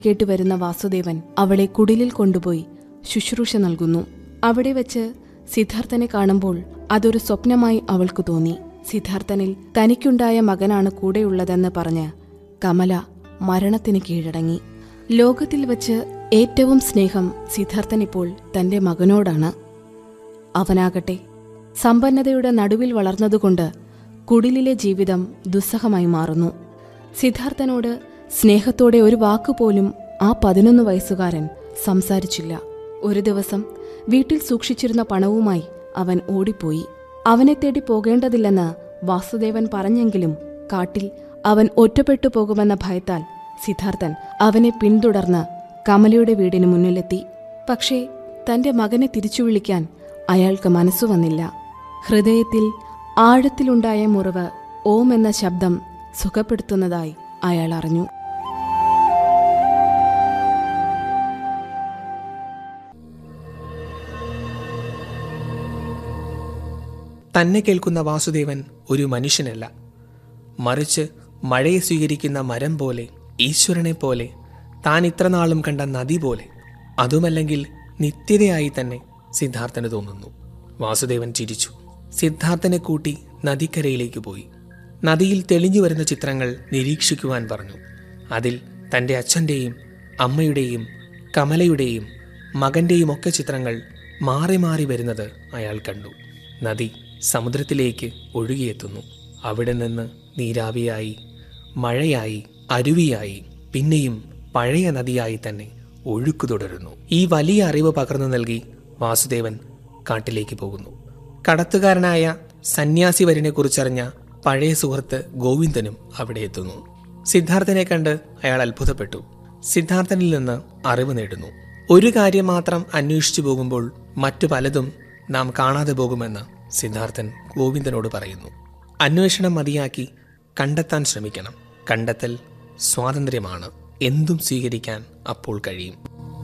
കേട്ടുവരുന്ന വാസുദേവൻ അവളെ കുടിലിൽ കൊണ്ടുപോയി ശുശ്രൂഷ നൽകുന്നു അവിടെ വെച്ച് സിദ്ധാർത്ഥനെ കാണുമ്പോൾ അതൊരു സ്വപ്നമായി അവൾക്ക് തോന്നി സിദ്ധാർത്ഥനിൽ തനിക്കുണ്ടായ മകനാണ് കൂടെയുള്ളതെന്ന് പറഞ്ഞ് കമല മരണത്തിന് കീഴടങ്ങി ലോകത്തിൽ വച്ച് ഏറ്റവും സ്നേഹം സിദ്ധാർത്ഥൻ ഇപ്പോൾ തന്റെ മകനോടാണ് അവനാകട്ടെ സമ്പന്നതയുടെ നടുവിൽ വളർന്നതുകൊണ്ട് കുടിലിലെ ജീവിതം ദുസ്സഹമായി മാറുന്നു സിദ്ധാർത്ഥനോട് സ്നേഹത്തോടെ ഒരു വാക്കുപോലും ആ പതിനൊന്ന് വയസ്സുകാരൻ സംസാരിച്ചില്ല ഒരു ദിവസം വീട്ടിൽ സൂക്ഷിച്ചിരുന്ന പണവുമായി അവൻ ഓടിപ്പോയി അവനെ തേടി പോകേണ്ടതില്ലെന്ന് വാസുദേവൻ പറഞ്ഞെങ്കിലും കാട്ടിൽ അവൻ ഒറ്റപ്പെട്ടു പോകുമെന്ന ഭയത്താൽ സിദ്ധാർത്ഥൻ അവനെ പിന്തുടർന്ന് കമലയുടെ വീടിന് മുന്നിലെത്തി പക്ഷേ തന്റെ മകനെ തിരിച്ചു വിളിക്കാൻ അയാൾക്ക് മനസ്സു വന്നില്ല ഹൃദയത്തിൽ ആഴത്തിലുണ്ടായ മുറിവ് ഓം എന്ന ശബ്ദം സുഖപ്പെടുത്തുന്നതായി അയാൾ അറിഞ്ഞു തന്നെ കേൾക്കുന്ന വാസുദേവൻ ഒരു മനുഷ്യനല്ല മറിച്ച് മഴയെ സ്വീകരിക്കുന്ന മരം പോലെ ഈശ്വരനെ പോലെ താൻ ഇത്രനാളും കണ്ട നദി പോലെ അതുമല്ലെങ്കിൽ നിത്യതയായി തന്നെ സിദ്ധാർത്ഥന് തോന്നുന്നു വാസുദേവൻ ചിരിച്ചു സിദ്ധാർത്ഥനെ കൂട്ടി നദിക്കരയിലേക്ക് പോയി നദിയിൽ തെളിഞ്ഞു വരുന്ന ചിത്രങ്ങൾ നിരീക്ഷിക്കുവാൻ പറഞ്ഞു അതിൽ തൻ്റെ അച്ഛൻ്റെയും അമ്മയുടെയും കമലയുടെയും മകന്റെയും ഒക്കെ ചിത്രങ്ങൾ മാറി മാറി വരുന്നത് അയാൾ കണ്ടു നദി സമുദ്രത്തിലേക്ക് ഒഴുകിയെത്തുന്നു അവിടെ നിന്ന് നീരാവിയായി മഴയായി അരുവിയായി പിന്നെയും പഴയ നദിയായി തന്നെ ഒഴുക്കു തുടരുന്നു ഈ വലിയ അറിവ് പകർന്നു നൽകി വാസുദേവൻ കാട്ടിലേക്ക് പോകുന്നു കടത്തുകാരനായ സന്യാസി വരിനെ കുറിച്ചറിഞ്ഞ പഴയ സുഹൃത്ത് ഗോവിന്ദനും അവിടെ എത്തുന്നു സിദ്ധാർത്ഥനെ കണ്ട് അയാൾ അത്ഭുതപ്പെട്ടു സിദ്ധാർത്ഥനിൽ നിന്ന് അറിവ് നേടുന്നു ഒരു കാര്യം മാത്രം അന്വേഷിച്ചു പോകുമ്പോൾ മറ്റു പലതും നാം കാണാതെ പോകുമെന്ന് സിദ്ധാർത്ഥൻ ഗോവിന്ദനോട് പറയുന്നു അന്വേഷണം മതിയാക്കി കണ്ടെത്താൻ ശ്രമിക്കണം കണ്ടെത്തൽ സ്വാതന്ത്ര്യമാണ് എന്തും സ്വീകരിക്കാൻ അപ്പോൾ കഴിയും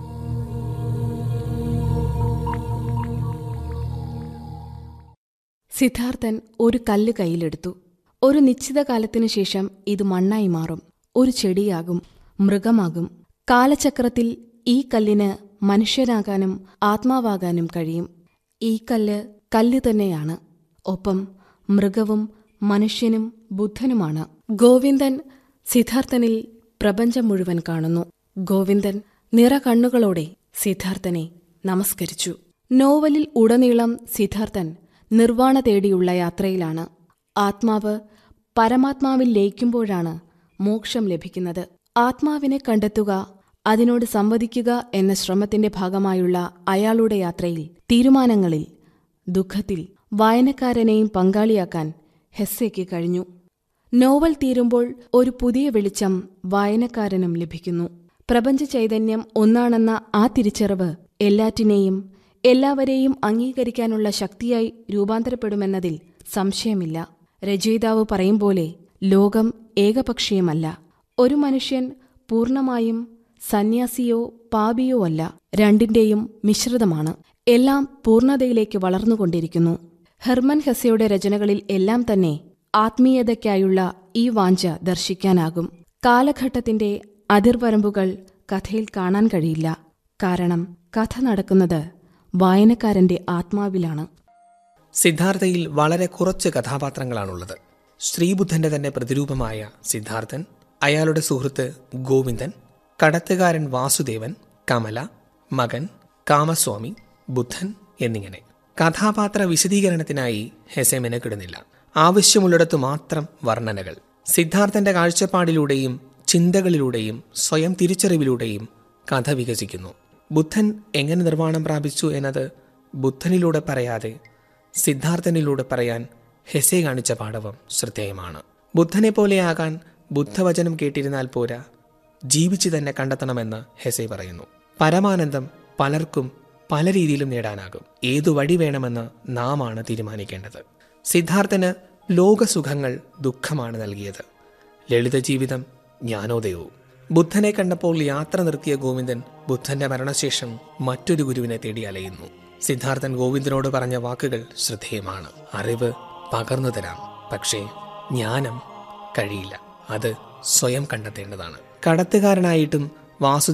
സിദ്ധാർത്ഥൻ ഒരു കല്ല് കയ്യിലെടുത്തു ഒരു നിശ്ചിത കാലത്തിനു ശേഷം ഇത് മണ്ണായി മാറും ഒരു ചെടിയാകും മൃഗമാകും കാലചക്രത്തിൽ ഈ കല്ലിന് മനുഷ്യനാകാനും ആത്മാവാകാനും കഴിയും ഈ കല്ല് കല്ല് തന്നെയാണ് ഒപ്പം മൃഗവും മനുഷ്യനും ബുദ്ധനുമാണ് ഗോവിന്ദൻ സിദ്ധാർത്ഥനിൽ പ്രപഞ്ചം മുഴുവൻ കാണുന്നു ഗോവിന്ദൻ നിറകണ്ണുകളോടെ സിദ്ധാർത്ഥനെ നമസ്കരിച്ചു നോവലിൽ ഉടനീളം സിദ്ധാർത്ഥൻ നിർവ്വാണ തേടിയുള്ള യാത്രയിലാണ് ആത്മാവ് പരമാത്മാവിൽ ലയിക്കുമ്പോഴാണ് മോക്ഷം ലഭിക്കുന്നത് ആത്മാവിനെ കണ്ടെത്തുക അതിനോട് സംവദിക്കുക എന്ന ശ്രമത്തിന്റെ ഭാഗമായുള്ള അയാളുടെ യാത്രയിൽ തീരുമാനങ്ങളിൽ ദുഃഖത്തിൽ വായനക്കാരനെയും പങ്കാളിയാക്കാൻ ഹെസ്സയ്ക്ക് കഴിഞ്ഞു നോവൽ തീരുമ്പോൾ ഒരു പുതിയ വെളിച്ചം വായനക്കാരനും ലഭിക്കുന്നു പ്രപഞ്ച ചൈതന്യം ഒന്നാണെന്ന ആ തിരിച്ചറിവ് എല്ലാറ്റിനെയും എല്ലാവരെയും അംഗീകരിക്കാനുള്ള ശക്തിയായി രൂപാന്തരപ്പെടുമെന്നതിൽ സംശയമില്ല രചയിതാവ് പറയും പോലെ ലോകം ഏകപക്ഷീയമല്ല ഒരു മനുഷ്യൻ പൂർണ്ണമായും സന്യാസിയോ പാപിയോ അല്ല രണ്ടിന്റെയും മിശ്രിതമാണ് എല്ലാം പൂർണ്ണതയിലേക്ക് വളർന്നുകൊണ്ടിരിക്കുന്നു ഹെർമൻ ഹെസയുടെ രചനകളിൽ എല്ലാം തന്നെ ആത്മീയതയ്ക്കായുള്ള ഈ വാഞ്ച ദർശിക്കാനാകും കാലഘട്ടത്തിന്റെ അതിർവരമ്പുകൾ കഥയിൽ കാണാൻ കഴിയില്ല കാരണം കഥ നടക്കുന്നത് വായനക്കാരന്റെ ആത്മാവിലാണ് സിദ്ധാർത്ഥയിൽ വളരെ കുറച്ച് കഥാപാത്രങ്ങളാണുള്ളത് ശ്രീബുദ്ധന്റെ തന്നെ പ്രതിരൂപമായ സിദ്ധാർത്ഥൻ അയാളുടെ സുഹൃത്ത് ഗോവിന്ദൻ കടത്തുകാരൻ വാസുദേവൻ കമല മകൻ കാമസ്വാമി ബുദ്ധൻ എന്നിങ്ങനെ കഥാപാത്ര വിശദീകരണത്തിനായി ഹെസെ മെനക്കിടുന്നില്ല ആവശ്യമുള്ളിടത്തു മാത്രം വർണ്ണനകൾ സിദ്ധാർത്ഥന്റെ കാഴ്ചപ്പാടിലൂടെയും ചിന്തകളിലൂടെയും സ്വയം തിരിച്ചറിവിലൂടെയും കഥ വികസിക്കുന്നു ബുദ്ധൻ എങ്ങനെ നിർവ്വാണം പ്രാപിച്ചു എന്നത് ബുദ്ധനിലൂടെ പറയാതെ സിദ്ധാർത്ഥനിലൂടെ പറയാൻ ഹെസെ കാണിച്ച പാടവം ശ്രദ്ധേയമാണ് ബുദ്ധനെ പോലെയാകാൻ ബുദ്ധവചനം കേട്ടിരുന്നാൽ പോരാ ജീവിച്ചു തന്നെ കണ്ടെത്തണമെന്ന് ഹെസെ പറയുന്നു പരമാനന്ദം പലർക്കും പല രീതിയിലും നേടാനാകും ഏതു വഴി വേണമെന്ന് നാം ആണ് തീരുമാനിക്കേണ്ടത് സിദ്ധാർത്ഥന് ലോകസുഖങ്ങൾ ദുഃഖമാണ് നൽകിയത് ലളിത ജീവിതം ജ്ഞാനോദയവും ബുദ്ധനെ കണ്ടപ്പോൾ യാത്ര നിർത്തിയ ഗോവിന്ദൻ ബുദ്ധന്റെ മരണശേഷം മറ്റൊരു ഗുരുവിനെ തേടി അലയുന്നു സിദ്ധാർത്ഥൻ ഗോവിന്ദനോട് പറഞ്ഞ വാക്കുകൾ ശ്രദ്ധേയമാണ് അറിവ് പകർന്നു തരാം പക്ഷേ ജ്ഞാനം കഴിയില്ല അത് സ്വയം കണ്ടെത്തേണ്ടതാണ് കടത്തുകാരനായിട്ടും വാസുദേവൻ